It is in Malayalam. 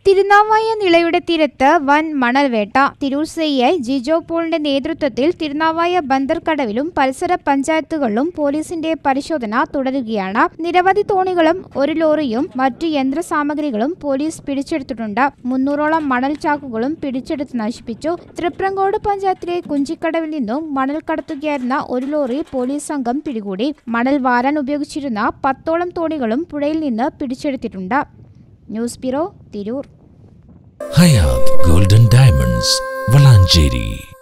തിരുനാവായ നിളയുടെ തീരത്ത് വൻ മണൽവേട്ട തിരൂർ സിഐ ജിജോ പോളിന്റെ നേതൃത്വത്തിൽ തിരുനാവായ ബന്ദർക്കടവിലും പരിസര പഞ്ചായത്തുകളിലും പോലീസിന്റെ പരിശോധന തുടരുകയാണ് നിരവധി തോണികളും ഒരു ലോറിയും മറ്റു യന്ത്രസാമഗ്രികളും പോലീസ് പിടിച്ചെടുത്തിട്ടുണ്ട് മുന്നൂറോളം മണൽ ചാക്കുകളും പിടിച്ചെടുത്ത് നശിപ്പിച്ചു തൃപ്രങ്കോട് പഞ്ചായത്തിലെ കുഞ്ചിക്കടവിൽ നിന്നും മണൽ കടത്തുകയായിരുന്ന ഒരു ലോറി പോലീസ് സംഘം പിടികൂടി മണൽ വാരാൻ ഉപയോഗിച്ചിരുന്ന പത്തോളം തോണികളും പുഴയിൽ നിന്ന് പിടിച്ചെടുത്തിട്ടുണ്ട് news bureau Tirur Hayat golden diamonds Valanchery